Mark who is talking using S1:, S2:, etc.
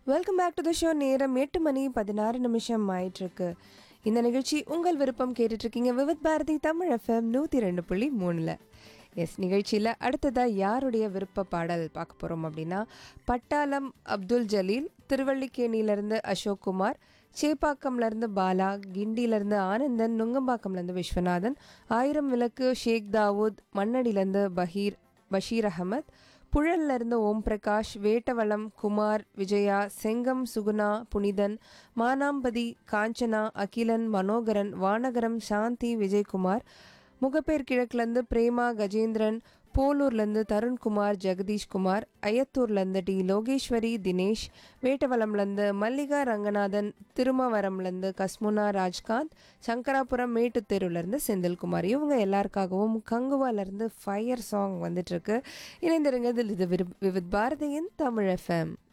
S1: welcome back to the show நேரம் எட்டு மணி பதினாறு நிமிஷம் ஆயிட்டிருக்கு இந்த நிகழ்ச்சி உங்கள் விருப்பம் கேட்டுட்டு இருக்கீங்க விவித் பாரதி தமிழ் எஃப்எம் நூற்றி ரெண்டு புள்ளி மூணில் எஸ் நிகழ்ச்சியில் அடுத்ததாக யாருடைய விருப்ப பாடல் பார்க்க போகிறோம் அப்படின்னா பட்டாளம் அப்துல் ஜலீல் திருவள்ளிக்கேணியிலேருந்து அசோக் குமார் சேப்பாக்கம்லேருந்து பாலா கிண்டியிலேருந்து ஆனந்தன் நுங்கம்பாக்கம்லேருந்து விஸ்வநாதன் ஆயிரம் விளக்கு ஷேக் தாவூத் மண்ணடியிலேருந்து பஹீர் பஷீர் அகமத் புழல்ல இருந்து ஓம் பிரகாஷ் வேட்டவளம் குமார் விஜயா செங்கம் சுகுணா புனிதன் மானாம்பதி காஞ்சனா அகிலன் மனோகரன் வானகரம் சாந்தி விஜயகுமார் முகப்பேர் கிழக்குலேருந்து பிரேமா கஜேந்திரன் போலூர்லேருந்து தருண்குமார் ஜெகதீஷ்குமார் அயத்தூர்லேருந்து டி லோகேஸ்வரி தினேஷ் வேட்டவளம்லேருந்து மல்லிகா ரங்கநாதன் திருமவரம்லேருந்து கஸ்முனா ராஜ்காந்த் சங்கராபுரம் மேட்டுத்தெருவுலேருந்து செந்தில்குமார் இவங்க எல்லாருக்காகவும் கங்குவாலேருந்து ஃபயர் சாங் வந்துட்டுருக்கு இணைந்திருங்க இதில் இது விரு- விவித் பாரதியின் தமிழ் எஃப்எம்